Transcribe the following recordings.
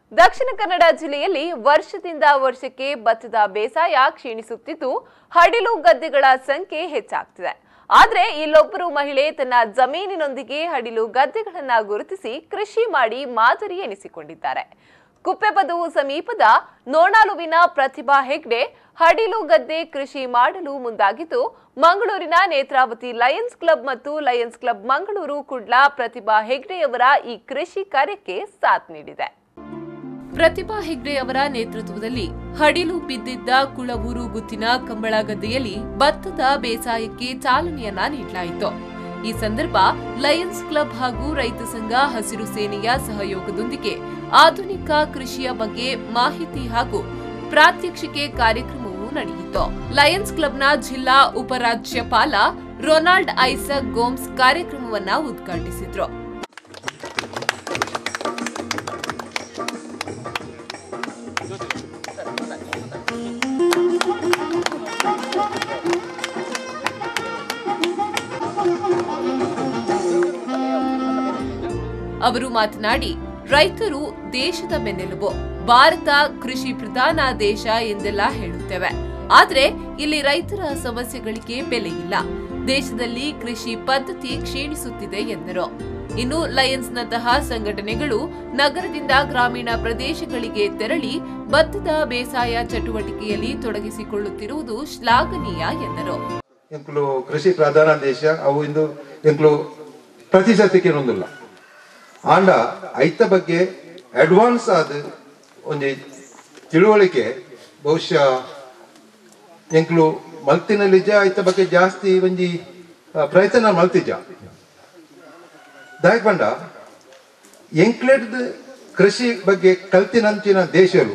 ದಕ್ಷಿಣ ಕನ್ನಡ ಜಿಲ್ಲೆಯಲ್ಲಿ ವರ್ಷದಿಂದ ವರ್ಷಕ್ಕೆ ಭತ್ತದ ಬೇಸಾಯ ಕ್ಷೀಣಿಸುತ್ತಿದ್ದು ಹಡಿಲು ಗದ್ದೆಗಳ ಸಂಖ್ಯೆ ಹೆಚ್ಚಾಗ್ತಿದೆ ಆದ್ರೆ ಇಲ್ಲೊಬ್ಬರು ಮಹಿಳೆ ತನ್ನ ಜಮೀನಿನೊಂದಿಗೆ ಹಡಿಲು ಗದ್ದೆಗಳನ್ನ ಗುರುತಿಸಿ ಕೃಷಿ ಮಾಡಿ ಮಾದರಿ ಎನಿಸಿಕೊಂಡಿದ್ದಾರೆ ಕುಪ್ಪೆಬದುವು ಸಮೀಪದ ನೋಣಾಲುವಿನ ಪ್ರತಿಭಾ ಹೆಗ್ಡೆ ಹಡಿಲು ಗದ್ದೆ ಕೃಷಿ ಮಾಡಲು ಮುಂದಾಗಿದ್ದು ಮಂಗಳೂರಿನ ನೇತ್ರಾವತಿ ಲಯನ್ಸ್ ಕ್ಲಬ್ ಮತ್ತು ಲಯನ್ಸ್ ಕ್ಲಬ್ ಮಂಗಳೂರು ಕುಡ್ಲಾ ಪ್ರತಿಭಾ ಹೆಗ್ಡೆಯವರ ಈ ಕೃಷಿ ಕಾರ್ಯಕ್ಕೆ ಸಾಥ್ ನೀಡಿದೆ ಪ್ರತಿಭಾ ಹೆಗ್ಡೆ ಅವರ ನೇತೃತ್ವದಲ್ಲಿ ಹಡಿಲು ಬಿದ್ದಿದ್ದ ಕುಳವೂರು ಗುತ್ತಿನ ಕಂಬಳ ಗದ್ದೆಯಲ್ಲಿ ಭತ್ತದ ಬೇಸಾಯಕ್ಕೆ ಚಾಲನೆಯನ್ನ ನೀಡಲಾಯಿತು ಈ ಸಂದರ್ಭ ಲಯನ್ಸ್ ಕ್ಲಬ್ ಹಾಗೂ ರೈತ ಸಂಘ ಹಸಿರು ಸೇನೆಯ ಸಹಯೋಗದೊಂದಿಗೆ ಆಧುನಿಕ ಕೃಷಿಯ ಬಗ್ಗೆ ಮಾಹಿತಿ ಹಾಗೂ ಪ್ರಾತ್ಯಕ್ಷಿಕೆ ಕಾರ್ಯಕ್ರಮವು ನಡೆಯಿತು ಲಯನ್ಸ್ ಕ್ಲಬ್ನ ಜಿಲ್ಲಾ ಉಪರಾಜ್ಯಪಾಲ ರೊನಾಲ್ಡ್ ಐಸಕ್ ಗೋಮ್ಸ್ ಕಾರ್ಯಕ್ರಮವನ್ನ ಉದ್ಘಾಟಿಸಿದ್ರು ಅವರು ಮಾತನಾಡಿ ರೈತರು ದೇಶದ ಬೆನ್ನೆಲುಬು ಭಾರತ ಕೃಷಿ ಪ್ರಧಾನ ದೇಶ ಎಂದೆಲ್ಲ ಹೇಳುತ್ತೇವೆ ಆದ್ರೆ ಇಲ್ಲಿ ರೈತರ ಸಮಸ್ಯೆಗಳಿಗೆ ಬೆಲೆ ಇಲ್ಲ ದೇಶದಲ್ಲಿ ಕೃಷಿ ಪದ್ಧತಿ ಕ್ಷೀಣಿಸುತ್ತಿದೆ ಎಂದರು ಇನ್ನು ಲಯನ್ಸ್ನಂತಹ ಸಂಘಟನೆಗಳು ನಗರದಿಂದ ಗ್ರಾಮೀಣ ಪ್ರದೇಶಗಳಿಗೆ ತೆರಳಿ ಭತ್ತದ ಬೇಸಾಯ ಚಟುವಟಿಕೆಯಲ್ಲಿ ತೊಡಗಿಸಿಕೊಳ್ಳುತ್ತಿರುವುದು ಶ್ಲಾಘನೀಯ ಎಂದರು ಎಂಕ್ಲು ಕೃಷಿ ಪ್ರಧಾನ ದೇಶ ಅವು ಇಂದು ಎಂಕ್ಲು ಪ್ರತಿಶತಕ್ಕೆ ಒಂದಿಲ್ಲ ಆಂಡ ಐತ ಬಗ್ಗೆ ಅಡ್ವಾನ್ಸ್ ಆದ ಒಂದು ತಿಳುವಳಿಕೆ ಬಹುಶಃ ಎಂಕ್ಲು ಮಲ್ತಿನ ನಿಜ ಐತ ಬಗ್ಗೆ ಜಾಸ್ತಿ ಒಂಜಿ ಆ, ಪ್ರಯತ್ನ ಮಲ್ತಿಜ ದಾಯಕ್ ಪಂಡ ಎಂಕ್ಲೆಡ್ ಕೃಷಿ ಬಗ್ಗೆ ಕಲ್ತಿನಂಚಿನ ದೇಶಗಳು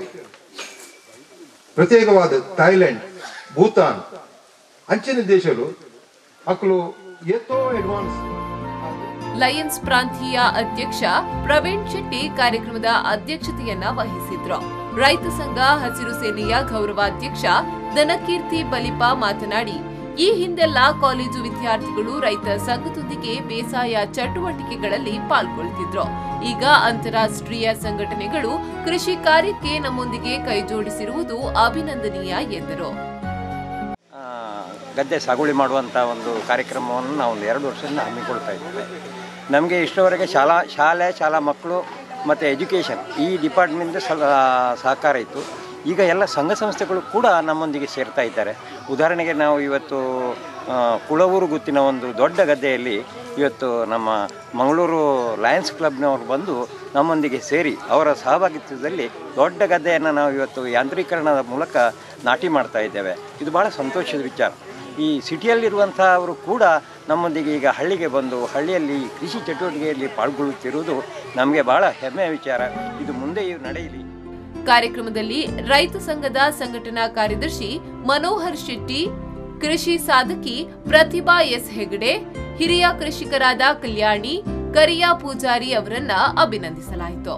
ಪ್ರತ್ಯೇಕವಾದ ಥೈಲ್ಯಾಂಡ್ ಭೂತಾನ್ ಅಂಚಿನ ದೇಶಗಳು ಅಕ್ಕಲು ಎತ್ತೋ ಅಡ್ವಾನ್ಸ್ ಲಯನ್ಸ್ ಪ್ರಾಂತೀಯ ಅಧ್ಯಕ್ಷ ಪ್ರವೀಣ್ ಶೆಟ್ಟಿ ಕಾರ್ಯಕ್ರಮದ ಅಧ್ಯಕ್ಷತೆಯನ್ನ ವಹಿಸಿದ್ರು ರೈತ ಸಂಘ ಹಸಿರು ಸೇನೆಯ ಗೌರವಾಧ್ಯಕ್ಷ ದನಕೀರ್ತಿ ಬಲಿಪ ಮಾತನಾಡಿ ಈ ಹಿಂದೆಲ್ಲ ಕಾಲೇಜು ವಿದ್ಯಾರ್ಥಿಗಳು ರೈತ ಸಂಘದೊಂದಿಗೆ ಬೇಸಾಯ ಚಟುವಟಿಕೆಗಳಲ್ಲಿ ಪಾಲ್ಗೊಳ್ತಿದ್ರು ಈಗ ಅಂತಾರಾಷ್ಟ್ರೀಯ ಸಂಘಟನೆಗಳು ಕೃಷಿ ಕಾರ್ಯಕ್ಕೆ ನಮ್ಮೊಂದಿಗೆ ಕೈಜೋಡಿಸಿರುವುದು ಅಭಿನಂದನೀಯ ಎಂದರು ಆ, ಗದ್ದೆ ಸಾಗುವಳಿ ಮಾಡುವಂಥ ಒಂದು ಕಾರ್ಯಕ್ರಮವನ್ನು ನಾವು ಒಂದು ಎರಡು ವರ್ಷದಿಂದ ಹಮ್ಮಿಕೊಳ್ತಾ ಇದ್ದೇವೆ ನಮಗೆ ಇಷ್ಟರವರೆಗೆ ಶಾಲಾ ಶಾಲೆ ಶಾಲಾ ಮಕ್ಕಳು ಮತ್ತು ಎಜುಕೇಷನ್ ಈ ಡಿಪಾರ್ಟ್ಮೆಂಟ್ ಸಲ ಸಹಕಾರ ಇತ್ತು ಈಗ ಎಲ್ಲ ಸಂಘ ಸಂಸ್ಥೆಗಳು ಕೂಡ ನಮ್ಮೊಂದಿಗೆ ಸೇರ್ತಾ ಇದ್ದಾರೆ ಉದಾಹರಣೆಗೆ ನಾವು ಇವತ್ತು ಆ, ಕುಳವೂರು ಗುತ್ತಿನ ಒಂದು ದೊಡ್ಡ ಗದ್ದೆಯಲ್ಲಿ ಇವತ್ತು ನಮ್ಮ ಮಂಗಳೂರು ಲಯನ್ಸ್ ಕ್ಲಬ್ನವರು ಬಂದು ನಮ್ಮೊಂದಿಗೆ ಸೇರಿ ಅವರ ಸಹಭಾಗಿತ್ವದಲ್ಲಿ ದೊಡ್ಡ ಗದ್ದೆಯನ್ನು ನಾವು ಇವತ್ತು ಯಾಂತ್ರೀಕರಣದ ಮೂಲಕ ನಾಟಿ ಮಾಡ್ತಾ ಇದ್ದೇವೆ ಇದು ಬಹಳ ಸಂತೋಷದ ವಿಚಾರ ಈ ಸಿಟಿಯಲ್ಲಿರುವಂಥ ಅವರು ಕೂಡ ನಮ್ಮೊಂದಿಗೆ ಈಗ ಹಳ್ಳಿಗೆ ಬಂದು ಹಳ್ಳಿಯಲ್ಲಿ ಕೃಷಿ ಚಟುವಟಿಕೆಯಲ್ಲಿ ಪಾಲ್ಗೊಳ್ಳುತ್ತಿರುವುದು ನಮಗೆ ಬಹಳ ಹೆಮ್ಮೆಯ ವಿಚಾರ ಇದು ಮುಂದೆಯೂ ನಡೆಯಲಿ ಕಾರ್ಯಕ್ರಮದಲ್ಲಿ ರೈತ ಸಂಘದ ಸಂಘಟನಾ ಕಾರ್ಯದರ್ಶಿ ಮನೋಹರ್ ಶೆಟ್ಟಿ ಕೃಷಿ ಸಾಧಕಿ ಪ್ರತಿಭಾ ಎಸ್ ಹೆಗಡೆ ಹಿರಿಯ ಕೃಷಿಕರಾದ ಕಲ್ಯಾಣಿ ಕರಿಯಾ ಪೂಜಾರಿ ಅವರನ್ನ ಅಭಿನಂದಿಸಲಾಯಿತು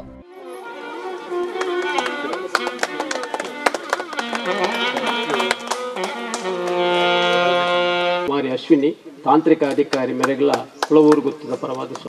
ಕುಮಾರಿ ಅಶ್ವಿನಿ ತಾಂತ್ರಿಕ ಅಧಿಕಾರಿ ಮೆರೆಗಲ ಕುಳವೂರು ಗುತ್ತಿದ ಪರವಾದ ಸ್ವ-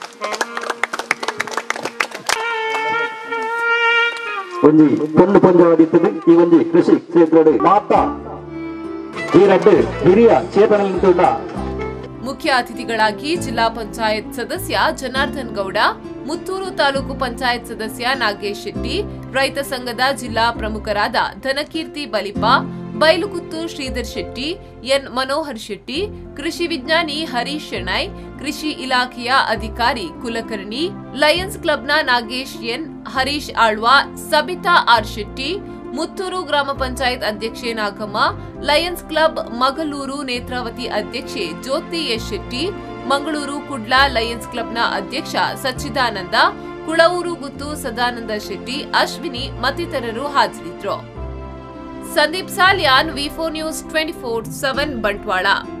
ಒಂಜಿ ಪೊಂದು ಪಂಜವಾದಿತ್ತದು ಈ ಒಂಜಿ ಕೃಷಿ ಕ್ಷೇತ್ರದ ಮಾತ ಈ ರಡ್ಡು ಹಿರಿಯ ಚೇತನಲಿಂದ ಮುಖ್ಯ ಅತಿಥಿಗಳಾಗಿ ಜಿಲ್ಲಾ ಪಂಚಾಯತ್ ಸದಸ್ಯ ಜನಾರ್ದನ್ ಗೌಡ ಮುತ್ತೂರು ತಾಲೂಕು ಪಂಚಾಯತ್ ಸದಸ್ಯ ನಾಗೇಶ್ ಶೆಟ್ಟಿ ರೈತ ಸಂಘದ ಜಿಲ್ಲಾ ಪ್ರಮುಖರಾದ ಧನಕೀರ್ತಿ ಬಲಿಪ ಬೈಲುಕುತ್ತು ಶ್ರೀಧರ್ ಶೆಟ್ಟಿ ಎನ್ ಮನೋಹರ್ ಶೆಟ್ಟಿ ಕೃಷಿ ವಿಜ್ಞಾನಿ ಹರೀಶ್ ಶೆಣೈ ಕೃಷಿ ಇಲಾಖೆಯ ಅಧಿಕಾರಿ ಕುಲಕರ್ಣಿ ಲಯನ್ಸ್ ಕ್ಲಬ್ನ ನಾಗೇಶ್ ಎನ್ ಹರೀಶ್ ಆಳ್ವಾ ಸಬಿತಾ ಆರ್ ಶೆಟ್ಟಿ ಮುತ್ತೂರು ಗ್ರಾಮ ಪಂಚಾಯತ್ ಅಧ್ಯಕ್ಷೆ ನಾಗಮ್ಮ ಲಯನ್ಸ್ ಕ್ಲಬ್ ಮಗಲೂರು ನೇತ್ರಾವತಿ ಅಧ್ಯಕ್ಷೆ ಜ್ಯೋತಿ ಎಸ್ ಶೆಟ್ಟಿ ಮಂಗಳೂರು ಕುಡ್ಲಾ ಲಯನ್ಸ್ ಕ್ಲಬ್ನ ಅಧ್ಯಕ್ಷ ಸಚ್ಚಿದಾನಂದ ಕುಳವೂರು ಗುತ್ತು ಸದಾನಂದ ಶೆಟ್ಟಿ ಅಶ್ವಿನಿ ಮತ್ತಿತರರು ಹಾಜರಿದ್ದರು ಸಂದೀಪ್ ಸಾಲ್ಯಾನ್ ವಿಫೋ news twenty four seven Bantwal